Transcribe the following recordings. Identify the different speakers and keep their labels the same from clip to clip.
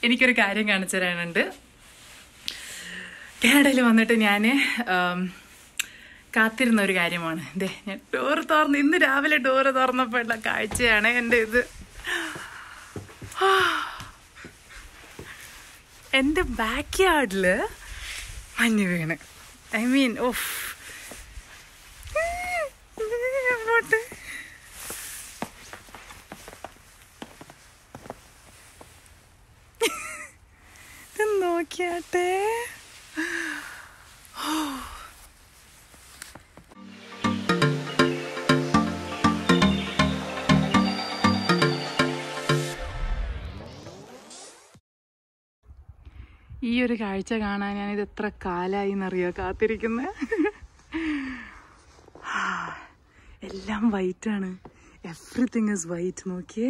Speaker 1: എനിക്കൊരു കാര്യം കാണിച്ചു തരാനുണ്ട് കാനഡയിൽ വന്നിട്ട് ഞാൻ കാത്തിരുന്ന ഒരു കാര്യമാണ് ഇതേ ഞാൻ ഡോറ് തുറന്ന് ഇന്ന് രാവിലെ ഡോറ് തുറന്നപ്പോഴുള്ള കാഴ്ചയാണ് എൻ്റെ ഇത് ആ. എൻ്റെ ബാക്ക് യാർഡിൽ മഞ്ഞ് വീണ് ഐ മീൻ ഓഫ് അങ്ങോട്ട് ഇത് നോക്കിയാട്ടെ ഈ ഒരു കാഴ്ച കാണാൻ ഞാനിത് എത്ര കാലായി എന്നറിയോ കാത്തിരിക്കുന്നത് എല്ലാം വൈറ്റ് ആണ് എവ്രിതിങ് ഇസ് വൈറ്റ് നോക്കിയേ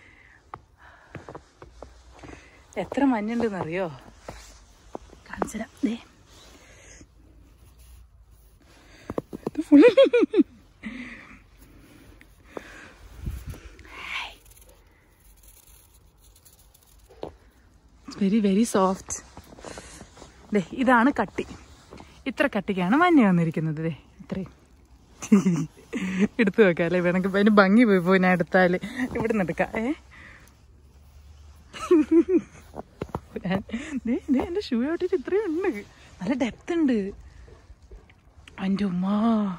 Speaker 1: എത്ര മഞ്ഞുണ്ടെന്ന് അറിയോ കാണിച്ചുതരാം ദേ ഇത് full വെരി വെരി സോഫ്റ്റ് ദേ ഇതാണ് കട്ടി ഇത്ര കട്ടിക്കാണ് മഞ്ഞ വന്നിരിക്കുന്നത് ദേ ഇത്രയും എടുത്തു വെക്കാം അല്ലേ വേണമെങ്കിൽ അതിന് ഭംഗി പോയി പോയി ഞാൻ എടുത്താൽ ഇവിടെ നിന്ന് എടുക്കാം ഏ ദേ ദേ എൻ്റെ ഷൂ ഔട്ടിട്ട് ഇത്രയും ഉണ്ട് നല്ല ഡെപ്ത് ഉണ്ട് എൻ്റെ ഉമ്മാ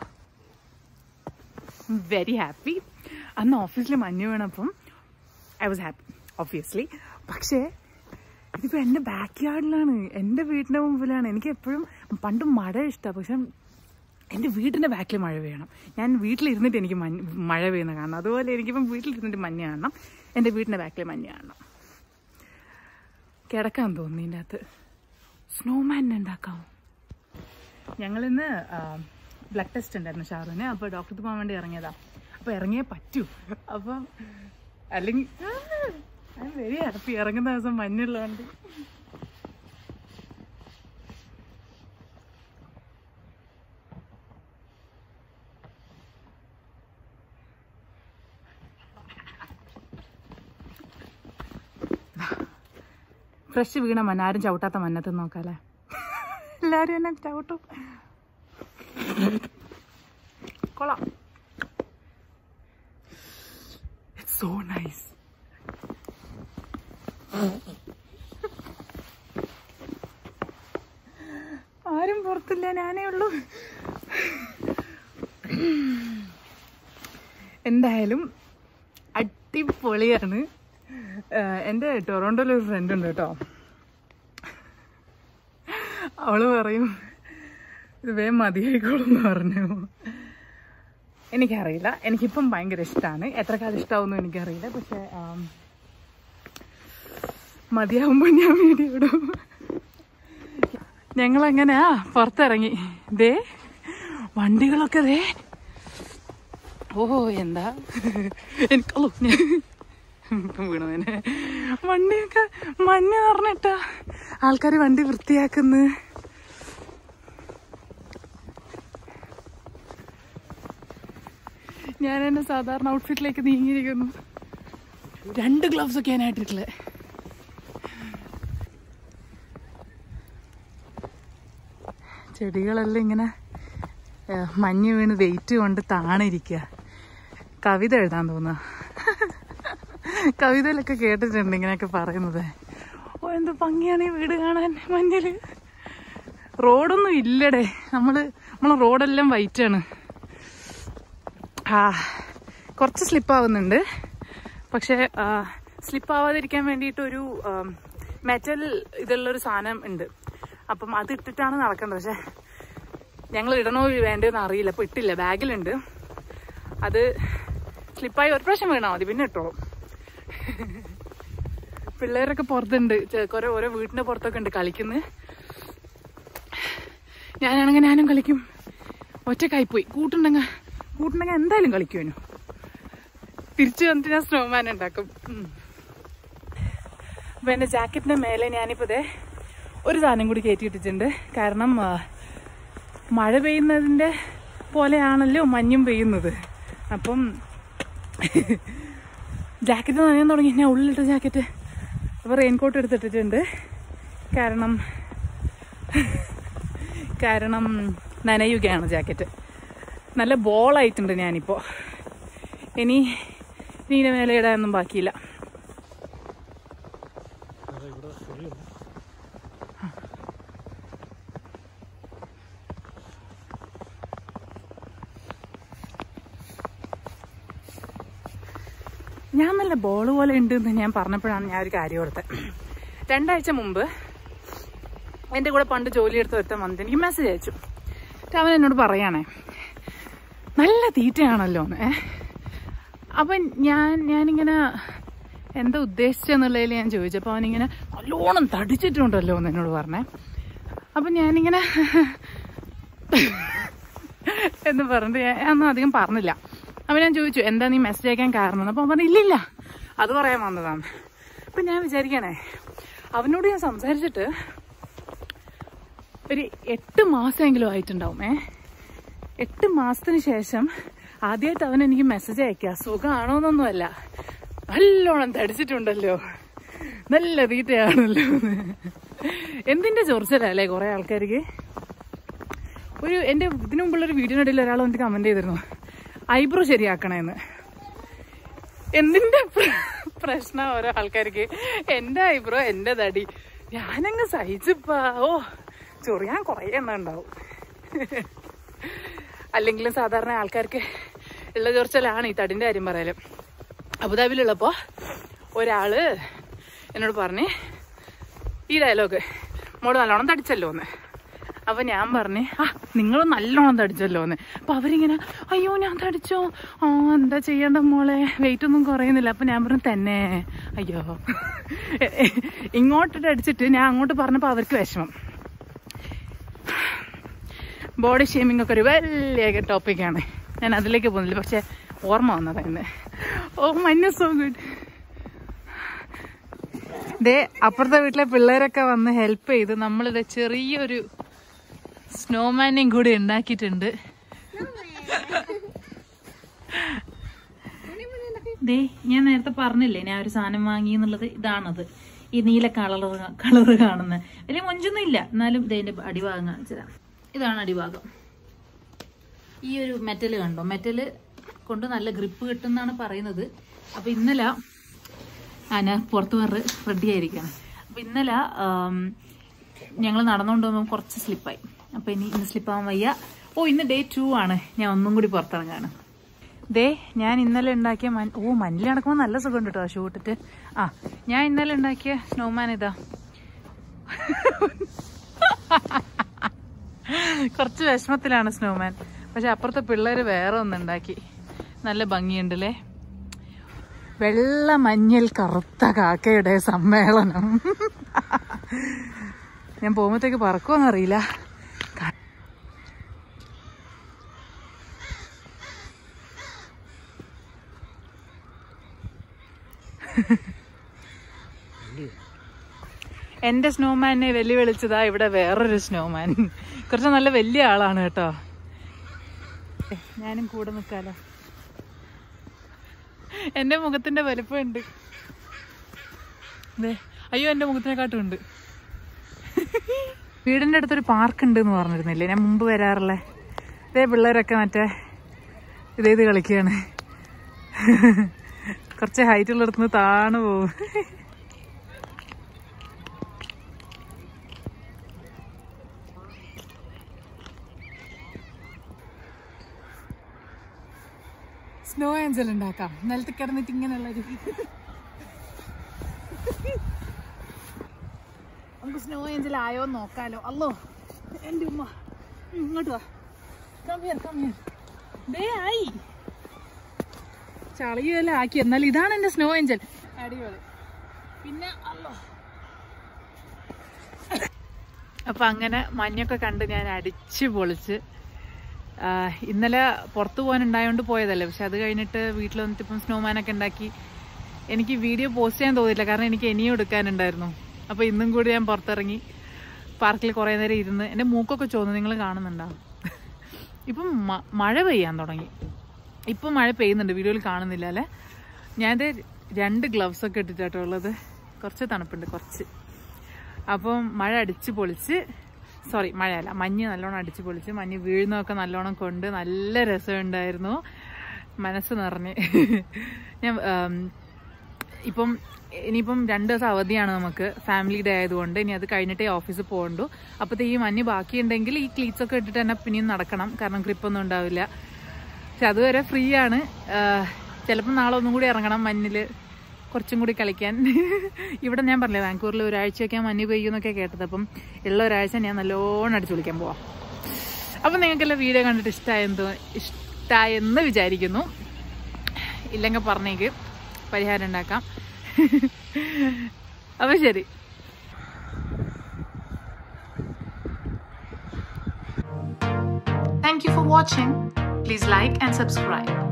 Speaker 1: വെരി ഹാപ്പി അന്ന് ഓഫീസിൽ മഞ്ഞ് വീണപ്പം ഐ വാസ് ഹാപ്പി ഒബ്വിയസ്ലി പക്ഷേ ഇതിപ്പോൾ എൻ്റെ ബാക്ക് യാർഡിലാണ് എൻ്റെ വീടിൻ്റെ മുമ്പിലാണ് എനിക്ക് എപ്പോഴും പണ്ട് മഴ ഇഷ്ടമാണ് പക്ഷെ എൻ്റെ വീടിൻ്റെ ബാക്കിൽ മഴ പെയ്യണം ഞാൻ വീട്ടിലിരുന്നിട്ട് എനിക്ക് മഞ്ഞ് മഴ പെയ്യുന്ന കാണണം അതുപോലെ എനിക്കിപ്പം വീട്ടിലിരുന്നിട്ട് മഞ്ഞ് കാണണം എൻ്റെ വീടിൻ്റെ ബാക്കിൽ മഞ്ഞ് കാണണം കിടക്കാൻ തോന്നി ഇതിൻ്റെ അകത്ത് സ്നോമാൻ ഉണ്ടാക്കാം ഞങ്ങളിന്ന് ബ്ലഡ് ടെസ്റ്റ് ഉണ്ടായിരുന്നു ഷാറുവിന് അപ്പോൾ ഡോക്ടർക്ക് പോകാൻ വേണ്ടി ഇറങ്ങിയതാ അപ്പോൾ ഇറങ്ങിയേ പറ്റൂ അപ്പം അല്ലെങ്കിൽ ഐ വെരി ഹാപ്പി ഇറങ്ങുന്ന ദിവസം മഞ്ഞുള്ളതുകൊണ്ട് ഫ്രഷ് വീണ മഞ്ഞ ആരും ചവിട്ടാത്ത മഞ്ഞത്ത് നോക്കാല്ലേ എല്ലാരും എന്നെ ചവിട്ടും കൊള്ളാം ഇറ്റ്സ് സോ നൈസ് ആരും പുറത്തില്ല ഞാനേ ഉള്ളൂ എന്തായാലും അടിപൊളിയാണ് ആഹ് എൻ്റെ ടൊറോണ്ടോയിൽ ഒരു ഫ്രണ്ട് ഉണ്ട് കേട്ടോ അവള് പറയും ഇത് വേഗം മതിയായിക്കോളും എന്ന് പറഞ്ഞു എനിക്കറിയില്ല എനിക്കിപ്പം ഭയങ്കര ഇഷ്ടമാണ് എത്ര കാലം ഇഷ്ടമാവുമെന്നും എനിക്കറിയില്ല പക്ഷെ ആം, മതിയാവുമ്പോൾ ഞാൻ വീഡിയോ ഇടും ഞങ്ങളങ്ങനെയാ പുറത്തിറങ്ങി ദേ വണ്ടികളൊക്കെ ദേ ഓ എന്താ എനിക്കല്ലോ വീണതിന് വണ്ടിയൊക്കെ മഞ്ഞ് പറഞ്ഞിട്ടാ ആൾക്കാർ വണ്ടി വൃത്തിയാക്കുന്നു ഞാൻ എന്നെ സാധാരണ ഔട്ട്ഫിറ്റിലേക്ക് നീങ്ങിയിരിക്കുന്നു രണ്ട് ഗ്ലൗസ് ഒക്കെ ഞാനായിട്ടിട്ടില്ലേ ചെടികളെല്ലാം ഇങ്ങനെ ഏ, മഞ്ഞ് വീണ് വെയിറ്റ് കൊണ്ട് താണിരിക്കുക കവിത എഴുതാൻ തോന്നുക കവിതയിലൊക്കെ കേട്ടിട്ടുണ്ട് ഇങ്ങനെയൊക്കെ പറയുന്നത് ഓ എന്ത് ഭംഗിയാണ് ഈ വീട് കാണാൻ മഞ്ഞില് റോഡൊന്നും ഇല്ലടേ നമ്മള് നമ്മളെ റോഡെല്ലാം വൈറ്റാണ് ആ കുറച്ച് സ്ലിപ്പാവുന്നുണ്ട് പക്ഷേ സ്ലിപ്പ് ആവാതിരിക്കാൻ വേണ്ടിയിട്ട് ഒരു മെറ്റൽ ഇതുള്ളൊരു സാധനം ഉണ്ട് അപ്പം അത് ഇട്ടിട്ടാണ് നടക്കേണ്ടത് പക്ഷെ ഞങ്ങൾ ഇടണോ വേണ്ടതെന്ന് അറിയില്ല അപ്പോൾ ഇട്ടില്ല ബാഗിലുണ്ട് അത് സ്ലിപ്പായി ഒരു പ്രാവശ്യം വീണാൽ മതി പിന്നെ ഇട്ടോളും പിള്ളേരൊക്കെ പുറത്തുണ്ട് ചെ- കുറെ ഓരോ വീടിന്റെ പുറത്തൊക്കെ ഉണ്ട് കളിക്കുന്നത് ഞാനാണെങ്കിൽ ഞാനും കളിക്കും ഒറ്റക്കായി പോയി കൂട്ടുണ്ടെങ്കിൽ കൂട്ടുണ്ടെങ്കിൽ എന്തായാലും കളിക്കുവനു തിരിച്ചു വന്നിട്ട് ഞാൻ സ്നോമാൻ ഉണ്ടാക്കും ഉം. അപ്പൊ എന്റെ ജാക്കറ്റിന്റെ മേലെ ഞാനിപ്പോ ദേ ഒരു സാധനം കൂടി കയറ്റിയിട്ടിട്ടുണ്ട് കാരണം ആ, മഴ പെയ്യുന്നതിന്റെ പോലെയാണല്ലോ മഞ്ഞും പെയ്യുന്നത് അപ്പം ജാക്കറ്റ് നനയാൻ തുടങ്ങി ഞാൻ ഉള്ളിലിട്ട ജാക്കറ്റ് അപ്പോൾ റെയിൻകോട്ട് എടുത്തിട്ടിട്ടുണ്ട് കാരണം കാരണം നനയുകയാണ് ജാക്കറ്റ് നല്ല ബോളായിട്ടുണ്ട് ഞാനിപ്പോൾ ഇനി നീല മേലെ ഇടാനൊന്നും ബാക്കിയില്ല ഞാൻ നല്ല ബോൾ പോലെ ഉണ്ട് എന്ന് ഞാൻ പറഞ്ഞപ്പോഴാണ് ഞാൻ ഒരു കാര്യം ഓർത്തത് രണ്ടാഴ്ച മുമ്പ് എൻ്റെ കൂടെ പണ്ട് ജോലി എടുത്ത് ഒരുത്തൻ വന്നിട്ട് എനിക്ക് മെസ്സേജ് അയച്ചു എന്നിട്ട് അവൻ എന്നോട് പറയാണേ നല്ല തീറ്റയാണല്ലോ എന്ന് ഏ അപ്പം ഞാൻ ഞാനിങ്ങനെ എന്താ ഉദ്ദേശിച്ചെന്നുള്ളതിൽ ഞാൻ ചോദിച്ചപ്പോൾ അവനിങ്ങനെ നല്ലോണം തടിച്ചിട്ടുണ്ടല്ലോ എന്ന് എന്നോട് പറഞ്ഞേ അപ്പം ഞാനിങ്ങനെ എന്ന് പറഞ്ഞിട്ട് ഞാൻ ഒന്നും അധികം പറഞ്ഞില്ല അപ്പം ഞാൻ ചോദിച്ചു എന്താ നീ മെസ്സേജ് അയക്കാൻ കാരണം അപ്പം അവൻ പറഞ്ഞു ഇല്ലില്ല അത് പറയാൻ വന്നതാണ് അപ്പം ഞാൻ വിചാരിക്കണേ അവനോട് ഞാൻ സംസാരിച്ചിട്ട് ഒരു എട്ട് മാസമെങ്കിലും ആയിട്ടുണ്ടാവും ഏ എട്ട് മാസത്തിന് ശേഷം ആദ്യമായിട്ട് അവൻ എനിക്ക് മെസ്സേജ് അയക്കുക സുഖമാണോന്നൊന്നുമല്ല നല്ലോണം തടിച്ചിട്ടുണ്ടല്ലോ നല്ല തീറ്റയാണല്ലോ എന്ന്. എന്തിന്റെ ചൊറിച്ചലല്ലേ കുറെ ആൾക്കാർക്ക് ഒരു എൻ്റെ ഇതിനു മുമ്പുള്ള ഒരു വീഡിയോനിടയിൽ ഒരാൾ വന്നിട്ട് കമന്റ് ചെയ്തിരുന്നു ഐബ്രോ ശരിയാക്കണേന്ന് എന്തിന്റെ പ്ര- പ്രശ്നം ഓരോ ആൾക്കാർക്ക് എന്റെ ഐബ്രോ എന്റെ തടി ഞാനങ്ങ് സഹിച്ചപ്പാ ഓ ചൊറിയാൻ കുറേ എണ്ണം ഉണ്ടാവും അല്ലെങ്കിലും സാധാരണ ആൾക്കാർക്ക് ഉള്ള ചൊറിച്ചലാണ് ഈ തടിന്റെ കാര്യം പറയാലും അബുദാബിയിലുള്ളപ്പോ ഒരാള് എന്നോട് പറഞ്ഞ് ഈ ഡയലോഗ് മോള് നല്ലോണം തടിച്ചല്ലോ എന്ന് അപ്പൊ ഞാൻ പറഞ്ഞ് ആ നിങ്ങൾ നല്ലോണം തടിച്ചല്ലോ എന്ന് അപ്പൊ അവരിങ്ങനെ അയ്യോ ഞാൻ തടിച്ചോ ആ എന്താ ചെയ്യണ്ട മോളെ വെയിറ്റ് ഒന്നും കുറയുന്നില്ല അപ്പൊ ഞാൻ പറഞ്ഞു തന്നെ അയ്യോ ഇങ്ങോട്ടിട്ട് അടിച്ചിട്ട് ഞാൻ അങ്ങോട്ട് പറഞ്ഞപ്പോ അവർക്ക് വിഷമം ബോഡി ഷേമിംഗ് ഒക്കെ ഒരു വലിയ ടോപ്പിക്കാണ് ഞാൻ അതിലേക്ക് പോകുന്നില്ല പക്ഷെ ഓർമ്മ വന്നതായിരുന്നു ഓ മഞ്ഞ സോ ഗുഡ് ദേ അപ്പുറത്തെ വീട്ടിലെ പിള്ളേരൊക്കെ വന്ന് ഹെൽപ്പ് ചെയ്ത് നമ്മളിത് ചെറിയൊരു സ്നോമാനെയും കൂടി ഉണ്ടാക്കിയിട്ടുണ്ട് ദേ ഞാൻ നേരത്തെ പറഞ്ഞില്ലേ ഞാൻ ഒരു സാധനം വാങ്ങി എന്നുള്ളത് ഇതാണത് ഈ നീല കളർ കളർ കാണുന്നത് വലിയ മൊഞ്ചൊന്നും ഇല്ല എന്നാലും ഇതിന്റെ അടിഭാഗം കാണിച്ചതാ ഇതാണ് അടിഭാഗം ഈ ഒരു മെറ്റൽ കണ്ടോ മെറ്റല് കൊണ്ട് നല്ല ഗ്രിപ്പ് കിട്ടുമെന്നാണ് പറയുന്നത് അപ്പൊ ഇന്നലെ ആ ഞാൻ പുറത്ത് വേറെ റെഡി ആയിരിക്കണം അപ്പൊ ഇന്നലെ ഞങ്ങൾ നടന്നുകൊണ്ട് പോകുമ്പോൾ കുറച്ച് സ്ലിപ്പായി അപ്പൊ ഇനി ഇന്ന് സ്ലിപ്പാവാൻ വയ്യ ഓ ഇന്ന് ഡേ ടു ആണ് ഞാൻ ഒന്നും കൂടി പുറത്തിറങ്ങാണ് ദേ ഞാൻ ഇന്നലെ ഉണ്ടാക്കിയ മൻ ഓ മഞ്ഞിൽ നടക്കുമ്പോൾ നല്ല സുഖം കേട്ടോ ഷൂ ഇട്ടിട്ട് ആ ഞാൻ ഇന്നലെ ഉണ്ടാക്കിയ സ്നോമാൻ ഇതാ കുറച്ച് വിഷമത്തിലാണ് സ്നോമാൻ പക്ഷെ അപ്പുറത്തെ പിള്ളേര് വേറെ ഒന്നുണ്ടാക്കി നല്ല ഭംഗിയുണ്ടല്ലേ വെള്ള മഞ്ഞിൽ കറുത്ത കാക്കയുടെ സമ്മേളനം ഞാൻ പോകുമ്പോഴത്തേക്ക് പറക്കുമെന്നറിയില്ല എന്റെ സ്നോമാനെ വെല്ലുവിളിച്ചതാ ഇവിടെ വേറൊരു സ്നോമാൻ കുറച്ച് നല്ല വലിയ ആളാണ് കേട്ടോ ഞാനും കൂടെ നിൽക്കാലോ എന്റെ മുഖത്തിന്റെ വലിപ്പമുണ്ട് ദേ, അയ്യോ എന്റെ മുഖത്തിനെക്കാട്ടും ഉണ്ട് വീടിന്റെ അടുത്തൊരു പാർക്ക് ഉണ്ട് എന്ന് പറഞ്ഞിരുന്നില്ലേ ഞാൻ മുമ്പ് വരാറില്ലേ ഇതേ പിള്ളേരൊക്കെ മറ്റേ ഇതേത് കളിക്കുകയാണ് കുറച്ച് ഹൈറ്റ് ഉള്ളിടത്തുനിന്ന് താണു പോവും സ്നോ ഏഞ്ചൽ ഉണ്ടാക്കാം നിലത്ത് കിടന്നിട്ട് ഇങ്ങനെയുള്ളൊരു നമുക്ക് സ്നോ ഏഞ്ചൽ ആയോ നോക്കാലോ അല്ലോ എൻ്റെ ഉമ്മ ഉം, ഇങ്ങോട്ട് വാ കമ്മിയർ കമ്മിയർ ദേ ആയി ചളിയെല്ലാം ആക്കി എന്നാൽ ഇതാണ് എൻ്റെ സ്നോ ഏഞ്ചൽ അടിപൊളി പിന്നെ അല്ലോ അപ്പൊ അങ്ങനെ മഞ്ഞൊക്കെ കണ്ട് ഞാൻ അടിച്ച് പൊളിച്ച് ആ, ഇന്നലെ പുറത്തു പോകാനുണ്ടായോണ്ട് പോയതല്ലേ പക്ഷെ അത് കഴിഞ്ഞിട്ട് വീട്ടിൽ വന്നിട്ട് ഇപ്പം സ്നോമാനൊക്കെ ഉണ്ടാക്കി എനിക്ക് വീഡിയോ പോസ്റ്റ് ചെയ്യാൻ തോന്നിയില്ല കാരണം എനിക്ക് ഇനിയും എടുക്കാനുണ്ടായിരുന്നു അപ്പൊ ഇന്നും കൂടി ഞാൻ പുറത്തിറങ്ങി പാർക്കിൽ കുറേ നേരം ഇരുന്ന് എൻ്റെ മൂക്കൊക്കെ ചോന്നു നിങ്ങൾ കാണുന്നുണ്ടാവും ഇപ്പം മ- മഴ പെയ്യാൻ തുടങ്ങി ഇപ്പം മഴ പെയ്യുന്നുണ്ട് വീഡിയോയിൽ കാണുന്നില്ല അല്ലേ ഞാനത് രണ്ട് ഗ്ലൗസ് ഒക്കെ ഇട്ടിട്ടാട്ടോ ഉള്ളത് കുറച്ച് തണുപ്പുണ്ട് കുറച്ച് അപ്പം മഴ അടിച്ച് പൊളിച്ച് സോറി മഴയല്ല മഞ്ഞ് നല്ലോണം അടിച്ച് പൊളിച്ച് മഞ്ഞ് വീഴുന്നതൊക്കെ നല്ലോണം കൊണ്ട് നല്ല രസമുണ്ടായിരുന്നു മനസ്സ് നിറഞ്ഞ് ഞാൻ ആം, ഇപ്പം ഇനിയിപ്പം രണ്ട് ദിവസം അവധിയാണ് നമുക്ക് ഫാമിലി ഡേ ആയതുകൊണ്ട് ഇനി അത് കഴിഞ്ഞിട്ടേ ഓഫീസിൽ പോകണ്ടു അപ്പോഴത്തെ ഈ മഞ്ഞ് ബാക്കിയുണ്ടെങ്കിൽ ഈ ക്ലീറ്റ്സ് ഒക്കെ ഇട്ടിട്ട് തന്നെ പിന്നെയും നടക്കണം കാരണം ഗ്രിപ്പൊന്നും ഉണ്ടാവില്ല പക്ഷെ അതുവരെ ഫ്രീ ആണ് ചിലപ്പോൾ നാളെ ഒന്നും കൂടി ഇറങ്ങണം മഞ്ഞിൽ കുറച്ചും കൂടി കളിക്കാൻ ഇവിടെ ഞാൻ പറഞ്ഞില്ലേ വാങ്കൂറിൽ ഒരാഴ്ചയൊക്കെ മഞ്ഞ് പെയ്യുമെന്നൊക്കെ കേട്ടത് അപ്പം ഉള്ള ഒരാഴ്ച ഞാൻ നല്ലോണം അടിച്ചു വിളിക്കാൻ പോവാം അപ്പം നിങ്ങൾക്കെല്ലാം വീഡിയോ കണ്ടിട്ട് ഇഷ്ടമായെന്തോ ഇഷ്ടമായെന്ന് വിചാരിക്കുന്നു ഇല്ലെങ്കിൽ പറഞ്ഞേക്ക് പരിഹാരം ഉണ്ടാക്കാം അപ്പം ശരി Thank you for watching. Please like and subscribe.